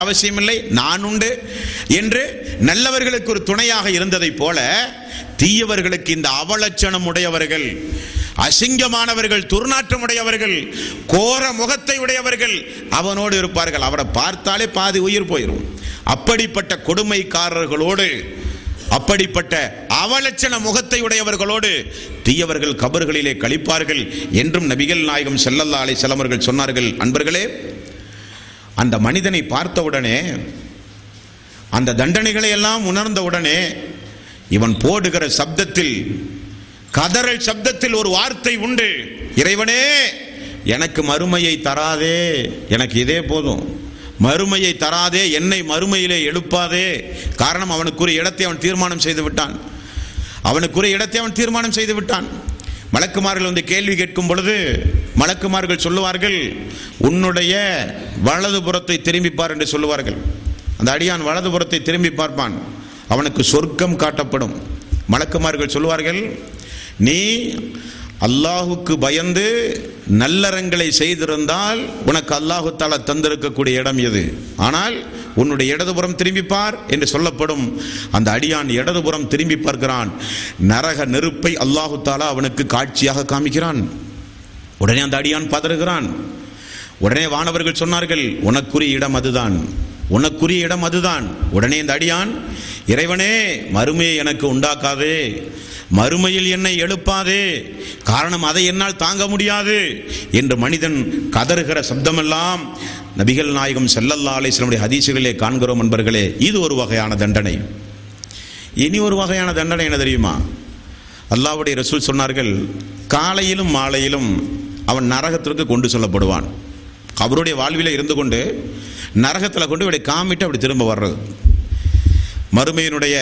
அவசியமில்லை நான் உண்டு என்று நல்லவர்களுக்கு ஒரு துணையாக இருந்ததைப் போல தீயவர்களுக்கு இந்த அவலட்சணம் உடையவர்கள் அசிங்கமானவர்கள் துர்நாற்றம் உடையவர்கள் கோர முகத்தை உடையவர்கள் அவனோடு இருப்பார்கள் அவரை பார்த்தாலே பாதி உயிர் போயிடும் அப்படிப்பட்ட கொடுமைக்காரர்களோடு அப்படிப்பட்ட அவலட்சண முகத்தை உடையவர்களோடு தீயவர்கள் கபர்களிலே கழிப்பார்கள் என்றும் நபிகள் நாயகம் செல்லல்லா அலை செல்லவர்கள் சொன்னார்கள் அன்பர்களே அந்த மனிதனை பார்த்தவுடனே அந்த தண்டனைகளை எல்லாம் உணர்ந்தவுடனே இவன் போடுகிற சப்தத்தில் கதறல் சப்தத்தில் ஒரு வார்த்தை உண்டு இறைவனே எனக்கு மறுமையை தராதே எனக்கு இதே போதும் மறுமையை தராதே என்னை மறுமையிலே எழுப்பாதே காரணம் அவனுக்குரிய இடத்தை அவன் தீர்மானம் செய்து விட்டான் அவனுக்குரிய இடத்தை அவன் தீர்மானம் செய்து விட்டான் மலக்குமார்கள் வந்து கேள்வி கேட்கும் பொழுது மலக்குமார்கள் சொல்லுவார்கள் உன்னுடைய வலதுபுறத்தை திரும்பி பார் என்று சொல்லுவார்கள் அந்த அடியான் வலதுபுறத்தை திரும்பி பார்ப்பான் அவனுக்கு சொர்க்கம் காட்டப்படும் மலக்குமார்கள் சொல்லுவார்கள் நீ அல்லாஹுக்கு பயந்து நல்லறங்களை செய்திருந்தால் உனக்கு அல்லாஹு தாலா தந்திருக்கக்கூடிய இடம் எது ஆனால் உன்னுடைய இடதுபுறம் திரும்பி பார் என்று சொல்லப்படும் அந்த அடியான் இடதுபுறம் திரும்பி பார்க்கிறான் நரக நெருப்பை அல்லாஹு தாலா அவனுக்கு காட்சியாக காமிக்கிறான் உடனே அந்த அடியான் பதறுகிறான் உடனே வானவர்கள் சொன்னார்கள் உனக்குரிய இடம் அதுதான் உனக்குரிய இடம் அதுதான் உடனே இந்த அடியான் இறைவனே மறுமையை எனக்கு உண்டாக்காதே மறுமையில் என்னை எழுப்பாதே காரணம் அதை என்னால் தாங்க முடியாது என்று மனிதன் கதறுகிற சப்தமெல்லாம் நபிகள் நாயகம் செல்லல்லா அலிஸ்லமுடைய ஹதீசுகளிலே காண்கிறோம் நண்பர்களே இது ஒரு வகையான தண்டனை இனி ஒரு வகையான தண்டனை என்ன தெரியுமா அல்லாவுடைய ரசூல் சொன்னார்கள் காலையிலும் மாலையிலும் அவன் நரகத்திற்கு கொண்டு செல்லப்படுவான் அவருடைய வாழ்வில இருந்து கொண்டு நரகத்தில் கொண்டு இப்படி காமிட்டு அப்படி திரும்ப வர்றது மறுமையினுடைய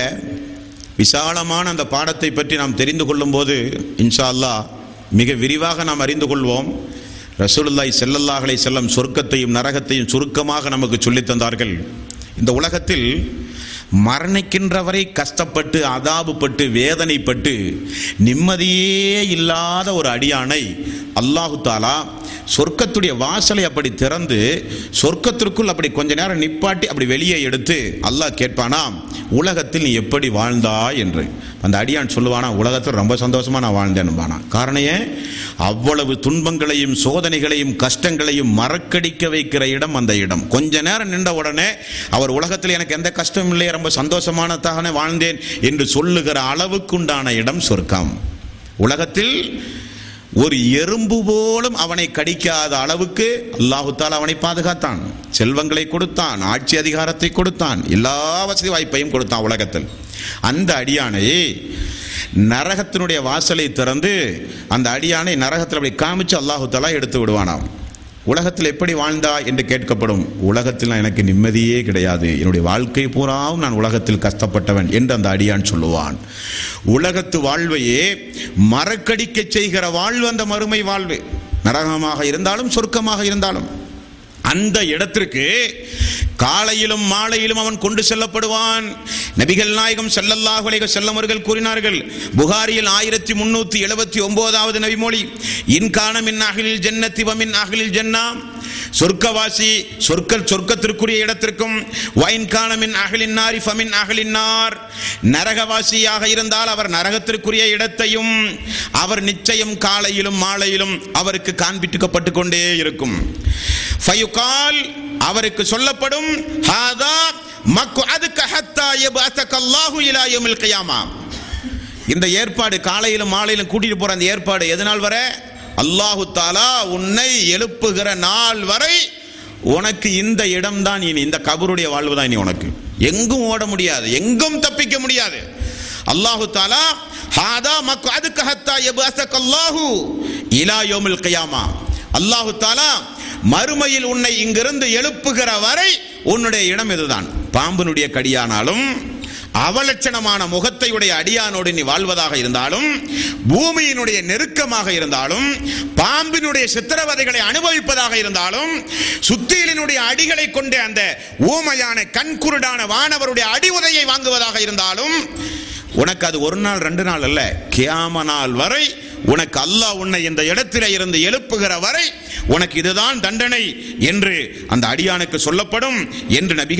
விசாலமான அந்த பாடத்தை பற்றி நாம் தெரிந்து கொள்ளும் போது இன்ஷா அல்லாஹ் மிக விரிவாக நாம் அறிந்து கொள்வோம் ரசூலுல்லாய் செல்லல்லாஹலை செல்லம் சொர்க்கத்தையும் நரகத்தையும் சுருக்கமாக நமக்கு சொல்லித் தந்தார்கள் இந்த உலகத்தில் மரணிக்கின்ற வரை கஷ்டப்பட்டு அதாபுப்பட்டு வேதனைப்பட்டு நிம்மதியே இல்லாத ஒரு அடியானை அல்லாஹு தாலா சொர்க்கத்துடைய வாசலை அப்படி திறந்து சொர்க்கத்திற்குள் அப்படி கொஞ்ச நேரம் நிப்பாட்டி அப்படி வெளியே எடுத்து அல்லாஹ் கேட்பானா உலகத்தில் நீ எப்படி வாழ்ந்தாய் என்று அந்த அடியான் சொல்லுவானா உலகத்தில் ரொம்ப சந்தோஷமா நான் வாழ்ந்தேன்பானா காரணம் ஏன் அவ்வளவு துன்பங்களையும் சோதனைகளையும் கஷ்டங்களையும் மறக்கடிக்க வைக்கிற இடம் அந்த இடம் கொஞ்ச நேரம் நின்ற உடனே அவர் உலகத்தில் எனக்கு எந்த கஷ்டமும் இல்லையே ரொம்ப சந்தோஷமானதாகவே வாழ்ந்தேன் என்று சொல்லுகிற அளவுக்குண்டான இடம் சொர்க்கம் உலகத்தில் ஒரு எறும்பு போலும் அவனை கடிக்காத அளவுக்கு அல்லாஹு தாலா அவனை பாதுகாத்தான் செல்வங்களை கொடுத்தான் ஆட்சி அதிகாரத்தை கொடுத்தான் எல்லா வசதி வாய்ப்பையும் கொடுத்தான் உலகத்தில் அந்த அடியானை நரகத்தினுடைய வாசலை திறந்து அந்த அடியானை நரகத்தில் அப்படி காமிச்சு அல்லாஹு தாலா எடுத்து விடுவானாம் உலகத்தில் எப்படி வாழ்ந்தா என்று கேட்கப்படும் உலகத்தில் எனக்கு நிம்மதியே கிடையாது என்னுடைய வாழ்க்கை பூராவும் நான் உலகத்தில் கஷ்டப்பட்டவன் என்று அந்த அடியான் சொல்லுவான் உலகத்து வாழ்வையே மறக்கடிக்க செய்கிற வாழ்வு அந்த மறுமை வாழ்வு நரகமாக இருந்தாலும் சொர்க்கமாக இருந்தாலும் அந்த இடத்திற்கு காலையிலும் மாலையிலும் அவன் கொண்டு செல்லப்படுவான் நபிகள் நாயகம் செல்லல்லாஹு அலைஹி வஸல்லம் அவர்கள் கூறினார்கள் புகாரியில் ஆயிரத்தி முன்னூத்தி எழுபத்தி ஒன்பதாவது நபிமொழி இன்கான மின் அகிலில் ஜன்னத்தி வமின் அகிலில் ஜன்னா சொர்க்கவாசி சொர்க்க சொர்க்கத்திற்குரிய இடத்திற்கும் வைன்கான மின் அகலின் நாரி ஃபமின் அகலின் நார் நரகவாசியாக இருந்தால் அவர் நரகத்திற்குரிய இடத்தையும் அவர் நிச்சயம் காலையிலும் மாலையிலும் அவருக்கு காண்பிட்டுக்கப்பட்டு கொண்டே இருக்கும் ஃபயுகால் அவருக்கு சொல்லப்படும் ஹாதா மக்கு அதுக்கு ஹத்தா யபஅதக அல்லாஹு இலா யௌமில் கியாமா இந்த ஏற்பாடு காலையிலும் மாலையிலும் கூட்டிட்டு போற அந்த ஏற்பாடு எது நாள் வரை அல்லாஹு தாலா உன்னை எழுப்புகிற நாள் வரை உனக்கு இந்த இடம்தான் இனி இந்த கபருடைய வாழ்வு தான் இனி உனக்கு எங்கும் ஓட முடியாது எங்கும் தப்பிக்க முடியாது அல்லாஹு தாலா ஹாதா மக்கு அதுக்கு ஹத்தா யபஅதக அல்லாஹு இலா யௌமில் கியாமா அல்லாஹு தாலா மறுமையில் உன்னை இங்கிருந்து எழுப்புகிற வரை உன்னுடைய இடம் இதுதான் பாம்பினுடைய கடியானாலும் அவலட்சணமான முகத்தை உடைய அடியானோடு நீ வாழ்வதாக இருந்தாலும் பூமியினுடைய நெருக்கமாக இருந்தாலும் பாம்பினுடைய சித்திரவதைகளை அனுபவிப்பதாக இருந்தாலும் சுத்தியலினுடைய அடிகளை கொண்ட அந்த ஊமையான கண்குருடான வானவருடைய அடி உதையை வாங்குவதாக இருந்தாலும் உனக்கு அது ஒரு நாள் ரெண்டு நாள் அல்ல கியாம நாள் வரை உனக்கு அல்லாஹ் உன்னை இந்த இடத்திலே இருந்து எழுப்புகிற வரை உனக்கு இதுதான் தண்டனை என்று அந்த அடியானுக்கு சொல்லப்படும் என்று நபி